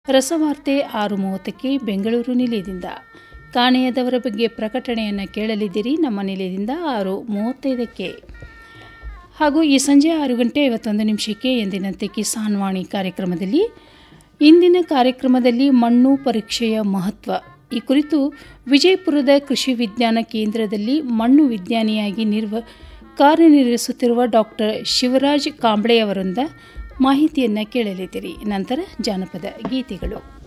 ರಸವಾರ್ತೆ ಆರು ಮೂವತ್ತಕ್ಕೆ ಬೆಂಗಳೂರು ನಿಲಯದಿಂದ ಕಾಣೆಯಾದವರ ಬಗ್ಗೆ ಪ್ರಕಟಣೆಯನ್ನು ಕೇಳಲಿದ್ದೀರಿ ನಮ್ಮ ನಿಲಯದಿಂದ ಆರು ಮೂವತ್ತೈದಕ್ಕೆ ಹಾಗೂ ಈ ಸಂಜೆ ಆರು ಗಂಟೆ ಐವತ್ತೊಂದು ನಿಮಿಷಕ್ಕೆ ಎಂದಿನಂತೆ ಕಿಸಾನ್ ವಾಣಿ ಕಾರ್ಯಕ್ರಮದಲ್ಲಿ ಇಂದಿನ ಕಾರ್ಯಕ್ರಮದಲ್ಲಿ ಮಣ್ಣು ಪರೀಕ್ಷೆಯ ಮಹತ್ವ ಈ ಕುರಿತು ವಿಜಯಪುರದ ಕೃಷಿ ವಿಜ್ಞಾನ ಕೇಂದ್ರದಲ್ಲಿ ಮಣ್ಣು ವಿಜ್ಞಾನಿಯಾಗಿ ನಿರ್ವ ಕಾರ್ಯನಿರ್ವಹಿಸುತ್ತಿರುವ ಡಾಕ್ಟರ್ ಶಿವರಾಜ್ ಕಾಂಬ್ಳೆ ಅವರಿಂದ ಮಾಹಿತಿಯನ್ನು ಕೇಳಲಿದ್ದೀರಿ ನಂತರ ಜಾನಪದ ಗೀತೆಗಳು